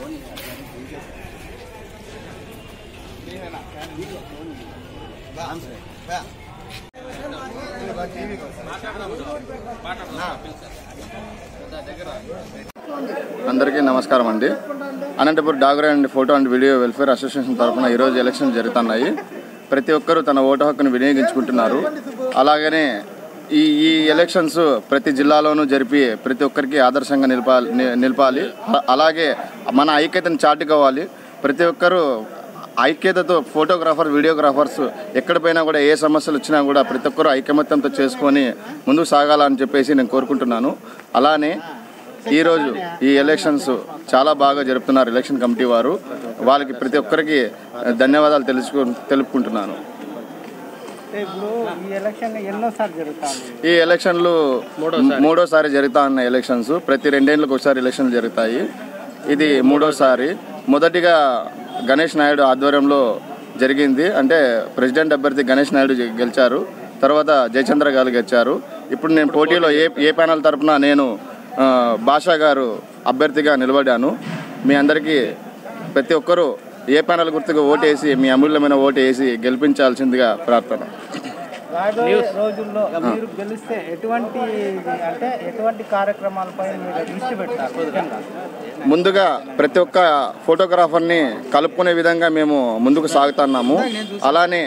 అందరికీ నమస్కారం అండి అనంతపురం డాగర్ and photo and video welfare association తరఫున ఈరోజు ఎలక్షన్ జరుగుతున్నాయి ప్రతి ఒక్కరూ తన ఓటు హక్కును వినియోగించుకుంటున్నారు అలాగనే ఈ ఈ ఎలక్షన్స్ ప్రతి జిల్లాలోనూ జరిపి ప్రతి ఒక్కరికి ఆదర్శంగా నిలపాలి ని- నిలపాలి అ- అలాగే మన ఐక్యతను చాటుకోవాలి ప్రతి ఒక్కరూ ఐక్యతతో ఫోటోగ్రాఫర్ వీడియోగ్రాఫర్స్ ఎక్కడ పోయినా కూడా ఏ సమస్యలు వచ్చినా కూడా ప్రతి ఒక్కరూ ఐకమత్యంతో చేసుకొని ముందుకు సాగాలని చెప్పేసి నేను కోరుకుంటున్నాను అలానే ఈరోజు ఈ ఎలక్షన్స్ చాలా బాగా జరుపుతున్నారు ఎలక్షన్ కమిటీ వారు వాళ్ళకి ప్రతి ఒక్కరికి ధన్యవాదాలు తెలుసుకు తెలుపుకుంటున్నాను అంటే ఇప్పుడు ఈ ఎలక్షన్ ఎన్నోసార్లు జరుగుతుంది ఈ ఎలక్షన్లు మూడోసారి జరుగుతా ఉన్న ఎలక్షన్స్ ప్రతి రెండేళ్ళకి ఒకసారి ఎలక్షన్లు జరుగుతాయి ఇది మూడోసారి మొదటిగా గణేష్ నాయుడు ఆధ్వర్యంలో జరిగింది అంటే ప్రెసిడెంట్ అభ్యర్థి గణేష్ నాయుడు గె- గెలిచారు తర్వాత జయచంద్ర గారు గెలిచారు ఇప్పుడు నేను పోటీలో ఏ ఏ ప్యానల్ తరపున నేను ఆ, భాషా గారు అభ్యర్థిగా నిలబడాను మీ అందరికీ ప్రతి ఒక్కరూ ఏ ప్యానల్ గుర్తుకు ఓటేసి మీ అమూల్యమైన ఓటు వేసి గెలిపించాల్సిందిగా ప్రార్థన రాబోయే రోజుల్లో మీరు గెలిస్తే ఎటువంటి అంటే ఎటువంటి కార్యక్రమాలపై మీరు దృష్టి పెడతారు ముఖ్యంగా ముందుగా ప్రతి ఒక్క ఫోటోగ్రాఫర్ని కలుపుకునే విధంగా మేము ముందుకు సాగుతున్నాము అలానే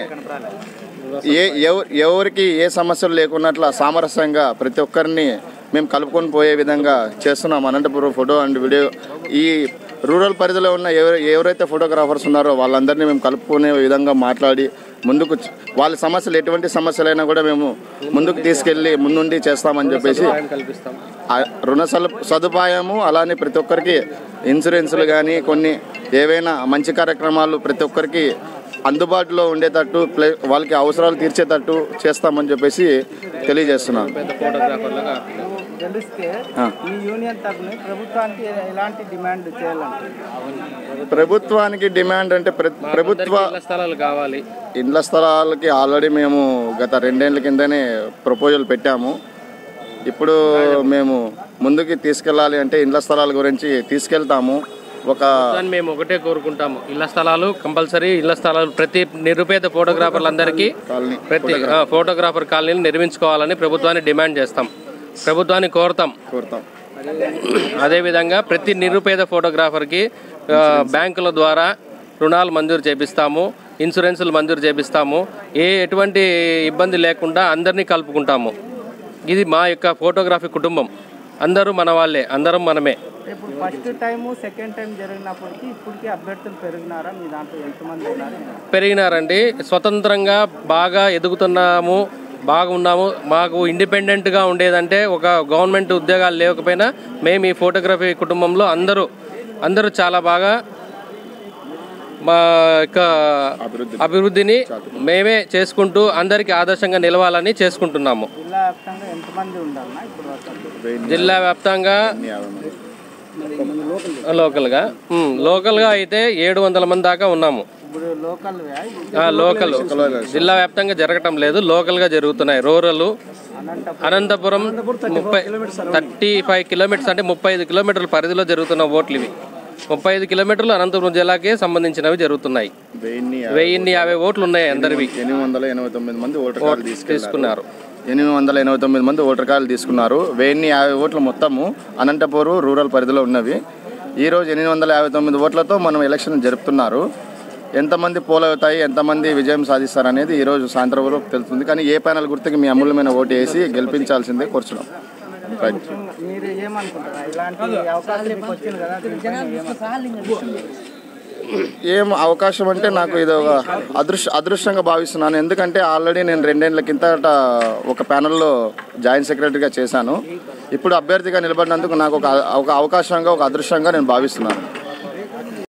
ఏ ఎవ- ఎవరికి ఏ సమస్యలు లేకున్నట్ల సామరస్యంగా ప్రతి ఒక్కరిని మేము కలుపుకొని పోయే విధంగా చేస్తున్నాం అనంతపురం ఫోటో అండ్ వీడియో ఈ రూరల్ పరిధిలో ఉన్న ఎవరు ఎవరైతే ఫోటోగ్రాఫర్స్ ఉన్నారో వాళ్ళందరినీ మేము కలుపుకునే విధంగా మాట్లాడి ముందుకు చ- వాళ్ళ సమస్యలు ఎటువంటి సమస్యలైనా కూడా మేము ముందుకు తీసుకెళ్ళి ముందుండి చేస్తామని చెప్పేసి ఆ రుణ సలు- సదుపాయము అలానే ప్రతి ఒక్కరికి ఇన్సూరెన్సులు కానీ కొన్ని ఏవైనా మంచి కార్యక్రమాలు ప్రతి ఒక్కరికి అందుబాటులో ఉండేటట్టు ప్లే వాళ్ళకి అవసరాలు తీర్చేటట్టు చేస్తామని చెప్పేసి తెలియజేస్తున్నాను నువ్వు గెలిస్తే ఆ. ఈ యూనియన్ తరఫున ప్రభుత్వానికి ఎలాంటి డిమాండ్ చేయాలంటే ప్రభుత్వానికి డిమాండ్ అంటే ప్ర- ప్రభుత్వ ఇళ్ల స్థలాలు కావాలి ఇండ్ల స్థలాలకి ఆల్రెడీ మేము గత రెండేళ్ల కిందనే ప్రపోజల్ పెట్టాము ఇప్పుడు మేము ముందుకి తీసుకెళ్ళాలి అంటే ఇండ్ల స్థలాల గురించి తీసుకెళ్తాము ఒక దాన్ని మేము ఒకటే కోరుకుంటాము ఇళ్ల స్థలాలు కంపల్సరీ ఇళ్ల స్థలాలు ప్రతి నిరుపేద ఫోటోగ్రాఫర్లందరికీ కాలనీ ప్రతి ఆ, ఫోటోగ్రాఫర్ కాలనీని నిర్మించుకోవాలని ప్రభుత్వాన్ని డిమాండ్ చేస్తాం ప్రభుత్వాన్ని కోరుతాం కోరుతాం అదేవిధంగా ప్రతి నిరుపేద ఫోటోగ్రాఫర్కి ఆ, బ్యాంకుల ద్వారా రుణాలు మంజూరు చేపిస్తాము ఇన్సూరెన్సులు మంజూరు చేపిస్తాము ఏ ఎటువంటి ఇబ్బంది లేకుండా అందరినీ కలుపుకుంటాము ఇది మా యొక్క ఫోటోగ్రఫీ కుటుంబం అందరూ మన వాళ్ళే అందరం మనమే ఇప్పుడు ఫస్ట్ టైము సెకండ్ టైం జరిగినప్పటికీ ఇప్పటికీ అభ్యర్థులు పెరిగినారా మీ దాంట్లో ఎంతమంది ఉన్నారు పెరిగినారండి స్వతంత్రంగా బాగా ఎదుగుతున్నాము బాగున్నాము మాకు ఇండిపెండెంట్గా ఉండేదంటే ఒక గవర్నమెంట్ ఉద్యోగాలు లేకపోయినా మేము ఈ ఫోటోగ్రఫీ కుటుంబంలో అందరూ అందరూ చాలా బాగా మా యొక్క అభివృద్ధిని మేమే చేసుకుంటూ అందరికీ ఆదర్శంగా నిలవాలని చేసుకుంటున్నాము జిల్లా వ్యాప్తంగా ఎంతమంది ఉండాలన్నా ఇప్పుడు వరకు జిల్లా వ్యాప్తంగా లోకల్గా ఉమ్, లోకల్గా అయితే ఏడు వందల మంది దాకా ఉన్నాము ఇప్పుడు లోకల్ ఆ, లోకల్ జిల్లా వ్యాప్తంగా జరగటం లేదు లోకల్గా జరుగుతున్నాయి రూరల్ అనంతపురం ముప్పై థర్టీ ఫైవ్ కిలోమీటర్స్ అంటే ముప్పై ఐదు కిలోమీటర్ల పరిధిలో జరుగుతున్న ఓట్లు ఇవి ముప్పై ఐదు కిలోమీటర్లు అనంతపురం జిల్లాకే సంబంధించినవి జరుగుతున్నాయి వెయ్యిన్ని వెయ్యిన్ని యాభై ఓట్లు ఉన్నాయి అందరివి ఎనిమిది వందల ఎనభై తొమ్మిది మంది ఓటర్ కార్డులు తీసుకెళ్లారు తీసుకున్నారు ఎనిమిది వందల ఎనభై తొమ్మిది మంది ఓటర్ కార్డులు తీసుకున్నారు వెయ్యిన్ని యాభై ఓట్లు మొత్తము అనంతపూరు రూరల్ పరిధిలో ఉన్నవి ఈరోజు ఎనిమిది వందల యాభై తొమ్మిది ఓట్లతో మనం ఎలక్షన్ జరుపుతున్నారు ఎంతమంది పోలవుతాయి ఎంతమంది విజయం సాధిస్తారు అనేది ఈరోజు సాయంత్రం వరకు తెలుస్తుంది కానీ ఏ ప్యానల్ గుర్తుకి మీ అమూల్యమైన ఓటు వేసి గెలిపించాల్సిందే కూర్చున్నాం రైట్ మీరు ఏమనుకుంటారా ఇలాంటి అవకాశం మీకు వచ్చింది కదా దీనిపైన ఏమనుకుంటారు? ఏం అవకాశం అంటే నాకు ఇది ఒక అదృష్ట అదృష్టంగా భావిస్తున్నాను ఎందుకంటే ఆల్రెడీ నేను రెండేళ్ల కిందట ఒక ప్యానల్లో జాయింట్ సెక్రటరీగా చేశాను ఇప్పుడు అభ్యర్థిగా నిలబడినందుకు నాకు ఒక ఒక అవకాశంగా ఒక అదృష్టంగా నేను భావిస్తున్నాను